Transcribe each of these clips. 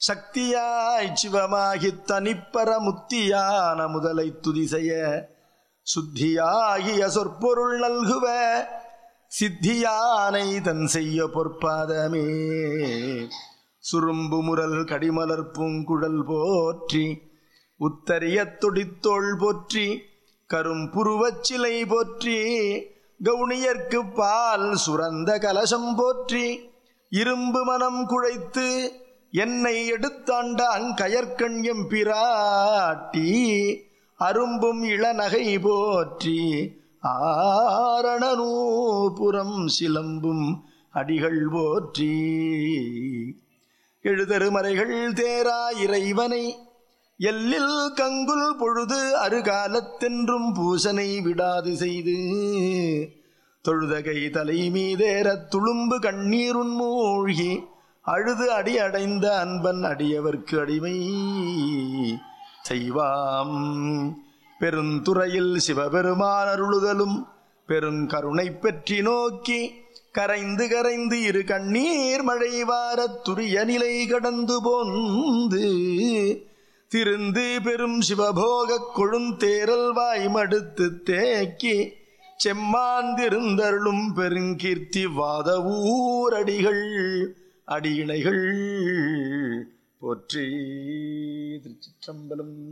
சக்தியாய் சிவமாகித் தனிப்பர முத்தியான முதலை துதி செய்ய சுத்தியாகிய சொற்பொருள் நல்குவ சித்தியானை தன் செய்ய பொற்பாதமே சுரும்பு முரல் கடிமலர் பூங்குழல் போற்றி உத்தரிய துடித்தோள் போற்றி கரும்புருவச் சிலை போற்றி கவுனியர்க்கு பால் சுரந்த கலசம் போற்றி இரும்பு மனம் குழைத்து என்னை எடுத்தாண்ட அங்கயற்கண் எம்பிராட்டி அரும்பும் இளநகை போற்றி ஆரணநூபுரம் சிலம்பும் அடிகள் போற்றி எழுதருமறைகள் தேரா இறைவனை எல்லில் கங்குல் பொழுது அருகாலத்தென்றும் பூசனை விடாது செய்து தொழுதகை தலை மீதேறத் துளும்பு கண்ணீருன் மூழ்கி அழுது அடி அடைந்த அன்பன் அடியவர்க்கு அடிமை செய்வாம் பெருந்துறையில் சிவபெருமான் அருளுதலும் பெருங்கருணை பெற்றி நோக்கி கரைந்து கரைந்து இரு கண்ணீர் மழை வாரத் துரிய நிலை கடந்து போந்து திருந்து பெரும் சிவபோகக் கொழுந்தேரல் வாய் மடுத்து தேக்கி செம்மாந்திருந்தருளும் பெருங்கீர்த்தி வாத ஊரடிகள் அடியிணைகள் போற்றி திருச்சிற்றம்பலம்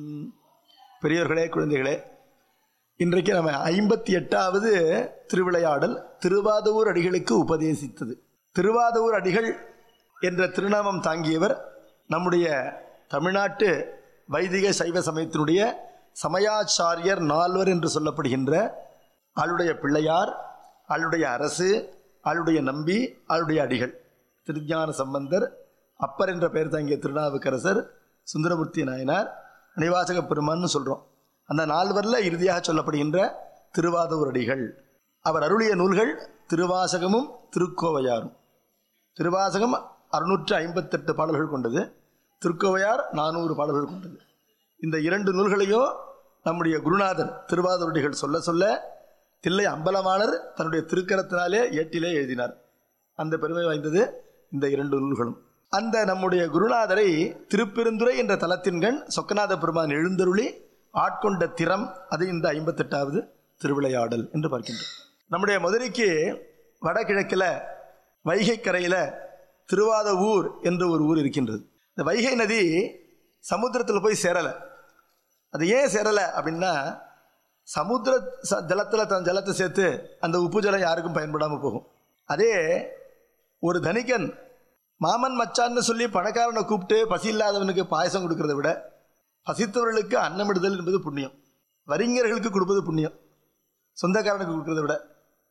பெரியவர்களே குழந்தைகளே இன்றைக்கு நம்ம ஐம்பத்தி எட்டாவது திருவிளையாடல் திருவாதூர் அடிகளுக்கு உபதேசித்தது திருவாதூர் அடிகள் என்ற திருநாமம் தாங்கியவர் நம்முடைய தமிழ்நாட்டு வைதிக சைவ சமயத்தினுடைய சமயாச்சாரியர் நால்வர் என்று சொல்லப்படுகின்ற ஆளுடைய பிள்ளையார் ஆளுடைய அரசு ஆளுடைய நம்பி ஆளுடைய அடிகள் திருஞான சம்பந்தர் அப்பர் என்ற பெயர் தாங்கிய திருநாவுக்கரசர் சுந்தரமூர்த்தி நாயனார் நிவாசக பெருமான்னு சொல்கிறோம் அந்த நால்வரில் இறுதியாக சொல்லப்படுகின்ற திருவாதூர் அடிகள் அவர் அருளிய நூல்கள் திருவாசகமும் திருக்கோவையாரும் திருவாசகம் அறுநூற்று ஐம்பத்தெட்டு பாடல்கள் கொண்டது திருக்கோவையார் நானூறு பாடல்கள் கொண்டது இந்த இரண்டு நூல்களையும் நம்முடைய குருநாதர் திருவாதூரடிகள் சொல்ல சொல்ல தில்லை அம்பலமாளர் தன்னுடைய திருக்கரத்தினாலே ஏட்டிலே எழுதினார் அந்த பெருமை வாய்ந்தது இந்த இரண்டு நூல்களும் அந்த நம்முடைய குருநாதரை திருப்பெருந்துறை என்ற தலத்தின்கண் சொக்கநாத பெருமான் எழுந்தருளி ஆட்கொண்ட திறம் அது இந்த ஐம்பத்தெட்டாவது திருவிளையாடல் என்று பார்க்கின்றோம் நம்முடைய மதுரைக்கு வடகிழக்கில் வைகை கரையில் திருவாத ஊர் என்று ஒரு ஊர் இருக்கின்றது இந்த வைகை நதி சமுத்திரத்தில் போய் சேரலை அது ஏன் சேரலை அப்படின்னா சமுத்திர ச- ஜலத்துல தன் ஜலத்தை சேர்த்து அந்த உப்பு ஜலம் யாருக்கும் பயன்படாமல் போகும் அதே ஒரு தனிகன் மாமன் மச்சான்னு சொல்லி பணக்காரனை கூப்பிட்டு பசி இல்லாதவனுக்கு பாயசம் கொடுக்கறத விட பசித்தவர்களுக்கு அன்னமிடுதல் என்பது புண்ணியம் வரிஞர்களுக்கு கொடுப்பது புண்ணியம் சொந்தக்காரனுக்கு கொடுக்கறத விட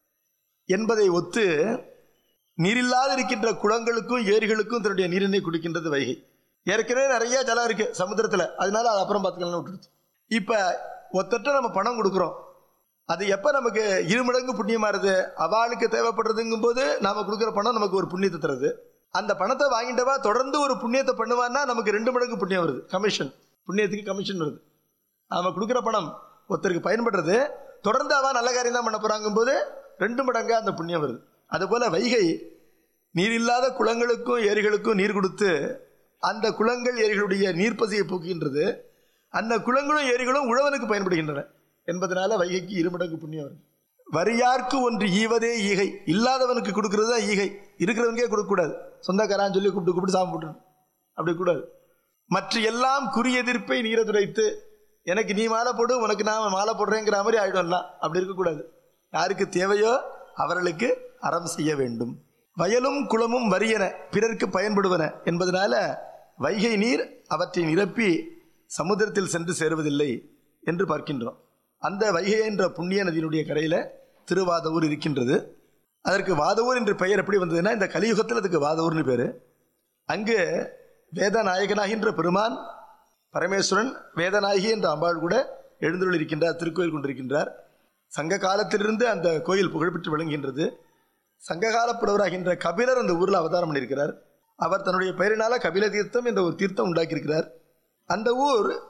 என்பதை ஒத்து நீரில்லாது இருக்கின்ற குளங்களுக்கும் ஏரிகளுக்கும் தன்னுடைய நீரினை குடிக்கின்றது வைகை ஏற்கனவே நிறைய ஜலம் இருக்கு சமுத்திரத்துல அதனால அது அப்புறம் பார்த்துக்கலாம் விட்டுருச்சு இப்ப ஒத்தட்ட நம்ம பணம் கொடுக்குறோம் அது எப்ப நமக்கு இரு மடங்கு புண்ணியமா இருது அவளுக்கு தேவைப்படுறதுங்கும் போது நாம கொடுக்குற பணம் நமக்கு ஒரு புண்ணியத்தை தருது அந்த பணத்தை வாங்கிட்டவா தொடர்ந்து ஒரு புண்ணியத்தை பண்ணுவான்னா நமக்கு ரெண்டு மடங்கு புண்ணியம் வருது கமிஷன் புண்ணியத்துக்கு கமிஷன் வருது நாம கொடுக்குற பணம் ஒருத்தருக்கு பயன்படுறது தொடர்ந்து அவன் நல்ல காரியம் தான் பண்ண போறாங்கும் போது ரெண்டு மடங்கா அந்த புண்ணியம் வருது அதுபோல வைகை நீர் இல்லாத குளங்களுக்கும் ஏரிகளுக்கும் நீர் கொடுத்து அந்த குளங்கள் ஏரிகளுடைய நீர்ப்பசியை போக்குகின்றது அந்த குளங்களும் ஏரிகளும் உழவனுக்கு பயன்படுகின்றன என்பதனால வைகைக்கு இருமடங்கு புண்ணியம் வருது வரியார்க்கு ஒன்று ஈவதே ஈகை இல்லாதவனுக்கு கொடுக்கறது தான் ஈகை இருக்கிறவனுக்கே கொடுக்கக்கூடாது சொந்தக்காரான்னு சொல்லி கூப்பிட்டு கூப்பிட்டு சாமி போட்டுருணும் அப்படி கூடாது மற்ற எல்லாம் குறியெதிர்ப்பை நீரதுரைத்து எனக்கு நீ மாலை போடு உனக்கு நான் மாலை போடுறேங்கிற மாதிரி ஆயிடும்லாம் அப்படி இருக்கக்கூடாது யாருக்கு தேவையோ அவர்களுக்கு அறம் செய்ய வேண்டும் வயலும் குளமும் வரியன பிறர்க்கு பயன்படுவன என்பதனால வைகை நீர் அவற்றை நிரப்பி சமுத்திரத்தில் சென்று சேருவதில்லை என்று பார்க்கின்றோம் அந்த வைகை என்ற புண்ணிய நதியினுடைய கரையில திருவாதவூர் இருக்கின்றது அதற்கு வாதவூர் என்ற பெயர் எப்படி வந்ததுன்னா இந்த கலியுகத்தில் அதுக்கு வாதவூர்னு பேரு அங்கு வேதநாயகனாகின்ற பெருமான் பரமேஸ்வரன் வேதநாயகி என்ற அம்பாள் கூட எழுந்துள்ள இருக்கின்றார் திருக்கோயில் கொண்டிருக்கின்றார் சங்க காலத்திலிருந்து அந்த கோயில் புகழ்பெற்று விளங்குகின்றது சங்ககால புலவராகின்ற கபிலர் அந்த ஊரில் அவதாரம் பண்ணியிருக்கிறார் அவர் தன்னுடைய பெயரினால கபில தீர்த்தம் என்ற ஒரு தீர்த்தம் உண்டாக்கியிருக்கிறார் அந்த ஊர்